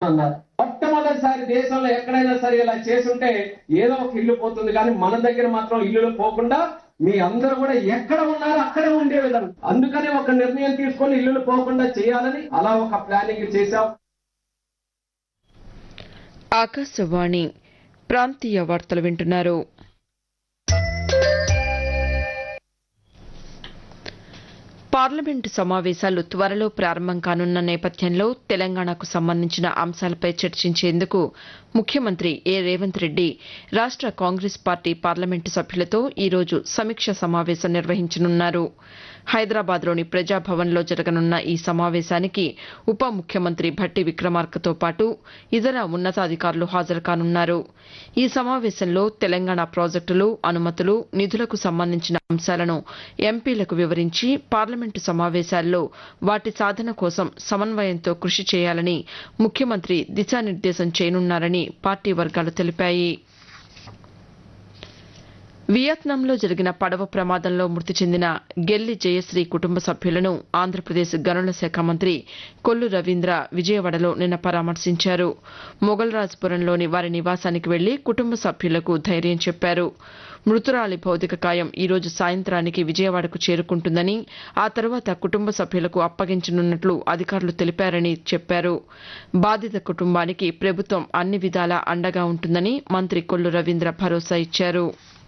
అన్నారు మొట్టమొదటిసారి దేశంలో ఎక్కడైనా సరే ఇలా చేసుంటే ఏదో ఒక ఇల్లు పోతుంది కానీ మన దగ్గర మాత్రం ఇల్లులు పోకుండా మీ అందరూ కూడా ఎక్కడ ఉన్నారో అక్కడే ఉండే విధంగా అందుకనే ఒక నిర్ణయం తీసుకొని ఇల్లులు పోకుండా చేయాలని అలా ఒక ప్లానింగ్ చేశాం ఆకాశవాణి ప్రాంతీయ వార్తలు వింటున్నారు పార్లమెంటు సమావేశాలు త్వరలో ప్రారంభం కానున్న నేపథ్యంలో తెలంగాణకు సంబంధించిన అంశాలపై చర్చించేందుకు ముఖ్యమంత్రి ఏ రేవంత్ రెడ్డి రాష్ట కాంగ్రెస్ పార్టీ పార్లమెంటు సభ్యులతో ఈరోజు సమీక్ష సమావేశం నిర్వహించనున్నారు హైదరాబాద్లోని ప్రజాభవన్లో జరగనున్న ఈ సమావేశానికి ఉప ముఖ్యమంత్రి భట్టి విక్రమార్కతో పాటు ఇతర ఉన్నతాధికారులు హాజరు కానున్నారు ఈ సమావేశంలో తెలంగాణ ప్రాజెక్టులు అనుమతులు నిధులకు సంబంధించిన అంశాలను ఎంపీలకు వివరించి పార్లమెంటు సమావేశాల్లో వాటి సాధన కోసం సమన్వయంతో కృషి చేయాలని ముఖ్యమంత్రి దిశానిర్దేశం చేయనున్నారని పార్టీ వర్గాలు తెలిపాయి వియత్నాంలో జరిగిన పడవ ప్రమాదంలో మృతి చెందిన గెల్లి జయశ్రీ కుటుంబ సభ్యులను ఆంధ్రప్రదేశ్ గనుల శాఖ మంత్రి కొల్లు రవీంద్ర విజయవాడలో నిన్న పరామర్శించారు మొగల్రాజ్పురంలోని వారి నివాసానికి వెళ్లి కుటుంబ సభ్యులకు ధైర్యం చెప్పారు మృతురాలి భౌతిక కాయం ఈ రోజు సాయంత్రానికి విజయవాడకు చేరుకుంటుందని ఆ తర్వాత కుటుంబ సభ్యులకు అప్పగించనున్నట్లు అధికారులు తెలిపారని చెప్పారు బాధిత కుటుంబానికి ప్రభుత్వం అన్ని విధాలా అండగా ఉంటుందని మంత్రి కొల్లు రవీంద్ర భరోసా ఇచ్చారు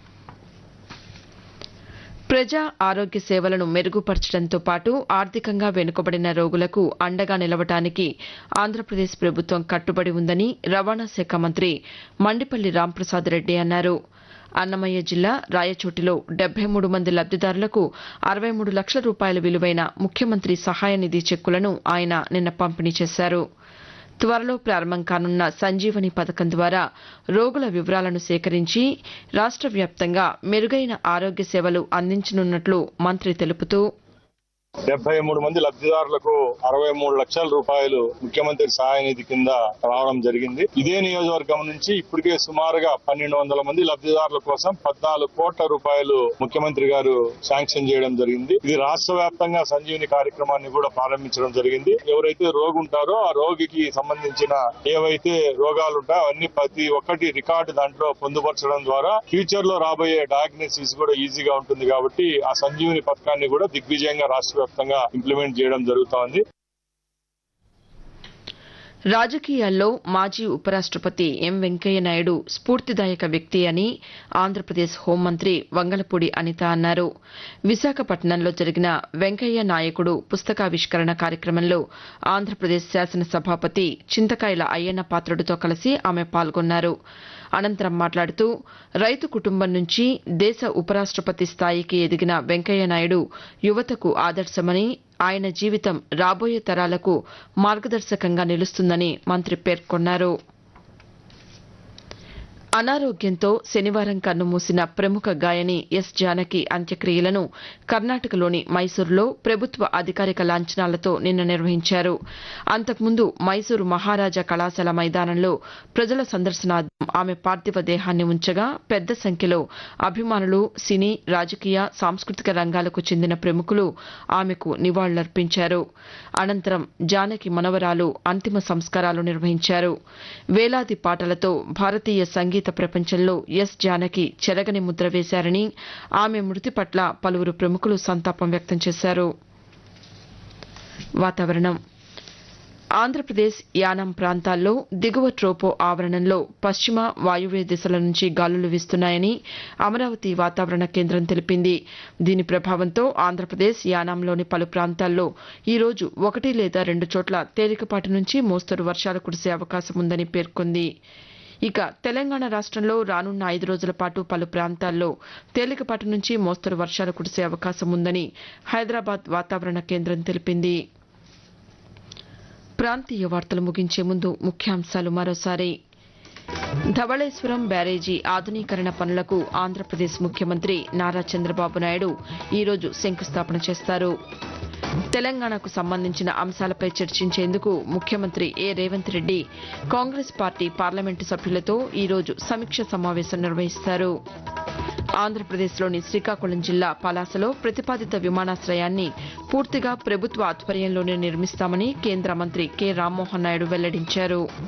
ప్రజా ఆరోగ్య సేవలను మెరుగుపరచడంతో పాటు ఆర్థికంగా వెనుకబడిన రోగులకు అండగా నిలవటానికి ఆంధ్రప్రదేశ్ ప్రభుత్వం కట్టుబడి ఉందని రవాణా శాఖ మంత్రి మండిపల్లి రాంప్రసాద్ రెడ్డి అన్నారు అన్నమయ్య జిల్లా రాయచోటిలో డెబ్బై మూడు మంది లబ్దిదారులకు అరవై మూడు లక్షల రూపాయల విలువైన ముఖ్యమంత్రి సహాయ నిధి చెక్కులను ఆయన నిన్న పంపిణీ చేశారు త్వరలో ప్రారంభం కానున్న సంజీవని పథకం ద్వారా రోగుల వివరాలను సేకరించి రాష్ట్ర వ్యాప్తంగా మెరుగైన ఆరోగ్య సేవలు అందించనున్నట్లు మంత్రి తెలుపుతూ డెబ్బై మూడు మంది లబ్ధిదారులకు అరవై మూడు లక్షల రూపాయలు ముఖ్యమంత్రి సహాయ నిధి కింద రావడం జరిగింది ఇదే నియోజకవర్గం నుంచి ఇప్పటికే సుమారుగా పన్నెండు వందల మంది లబ్ధిదారుల కోసం పద్నాలుగు కోట్ల రూపాయలు ముఖ్యమంత్రి గారు శాంక్షన్ చేయడం జరిగింది ఇది రాష్ట్ర వ్యాప్తంగా సంజీవిని కార్యక్రమాన్ని కూడా ప్రారంభించడం జరిగింది ఎవరైతే రోగి ఉంటారో ఆ రోగికి సంబంధించిన ఏవైతే రోగాలు ఉంటాయో అవన్నీ ప్రతి ఒక్కటి రికార్డు దాంట్లో పొందుపరచడం ద్వారా ఫ్యూచర్ లో రాబోయే డయాగ్నోసిస్ కూడా ఈజీగా ఉంటుంది కాబట్టి ఆ సంజీవిని పథకాన్ని కూడా దిగ్విజయంగా రాష్ట్ర వ్యాప్తంగా ఇంప్లిమెంట్ చేయడం జరుగుతోంది రాజకీయాల్లో మాజీ ఉపరాష్టపతి ఎం వెంకయ్య నాయుడు స్ఫూర్తిదాయక వ్యక్తి అని ఆంధ్రప్రదేశ్ హోంమంత్రి వంగలపూడి అనిత అన్నారు విశాఖపట్నంలో జరిగిన వెంకయ్య నాయకుడు పుస్తకావిష్కరణ కార్యక్రమంలో ఆంధ్రప్రదేశ్ శాసనసభాపతి చింతకాయల అయ్యన్న పాత్రుడితో కలిసి ఆమె పాల్గొన్నారు అనంతరం మాట్లాడుతూ రైతు కుటుంబం నుంచి దేశ ఉపరాష్టపతి స్థాయికి ఎదిగిన వెంకయ్య నాయుడు యువతకు ఆదర్శమని ఆయన జీవితం రాబోయే తరాలకు మార్గదర్శకంగా నిలుస్తుందని మంత్రి పేర్కొన్నారు అనారోగ్యంతో శనివారం కన్నుమూసిన ప్రముఖ గాయని ఎస్ జానకి అంత్యక్రియలను కర్ణాటకలోని మైసూరులో ప్రభుత్వ అధికారిక లాంఛనాలతో నిన్న నిర్వహించారు అంతకుముందు మైసూరు మహారాజా కళాశాల మైదానంలో ప్రజల సందర్శనార్థం ఆమె పార్థివ దేహాన్ని ఉంచగా పెద్ద సంఖ్యలో అభిమానులు సినీ రాజకీయ సాంస్కృతిక రంగాలకు చెందిన ప్రముఖులు ఆమెకు నివాళులర్పించారు అనంతరం జానకి మనవరాలు అంతిమ సంస్కారాలు నిర్వహించారు వేలాది పాటలతో భారతీయ సంగీత ప్రపంచంలో ఎస్ జానకి చెరగని ముద్ర వేశారని ఆమె మృతి పట్ల పలువురు ప్రముఖులు సంతాపం వ్యక్తం చేశారు వాతావరణం ఆంధ్రప్రదేశ్ యానాం ప్రాంతాల్లో దిగువ ట్రోపో ఆవరణంలో పశ్చిమ వాయువ్య దిశల నుంచి గాలులు వీస్తున్నాయని అమరావతి వాతావరణ కేంద్రం తెలిపింది దీని ప్రభావంతో ఆంధ్రప్రదేశ్ యానాంలోని పలు ప్రాంతాల్లో ఈ రోజు ఒకటి లేదా రెండు చోట్ల తేలికపాటి నుంచి మోస్తరు వర్షాలు కురిసే అవకాశం ఉందని పేర్కొంది ఇక తెలంగాణ రాష్ట్రంలో రానున్న ఐదు రోజుల పాటు పలు ప్రాంతాల్లో తేలికపాటి నుంచి మోస్తరు వర్షాలు కురిసే అవకాశం ఉందని హైదరాబాద్ వాతావరణ కేంద్రం తెలిపింది ప్రాంతీయ వార్తలు ముగించే ముందు ముఖ్యాంశాలు మరోసారి ధవళేశ్వరం బ్యారేజీ ఆధునీకరణ పనులకు ఆంధ్రప్రదేశ్ ముఖ్యమంత్రి నారా చంద్రబాబు నాయుడు ఈరోజు శంకుస్థాపన చేస్తారు తెలంగాణకు సంబంధించిన అంశాలపై చర్చించేందుకు ముఖ్యమంత్రి A Revanth Reddy Congress party parliament సభ్యులతో ఈరోజు సమీక్ష సమావేశం నిర్వహిస్తారు ఆంధ్రప్రదేశ్లోని శ్రీకాకుళం జిల్లా పలాసలో ప్రతిపాదిత విమానాశ్రయాన్ని పూర్తిగా ప్రభుత్వ ఆధ్వర్యంలోనే నిర్మిస్తామని కేంద్ర మంత్రి కె రామ్మోహన్ నాయుడు వెల్లడించారు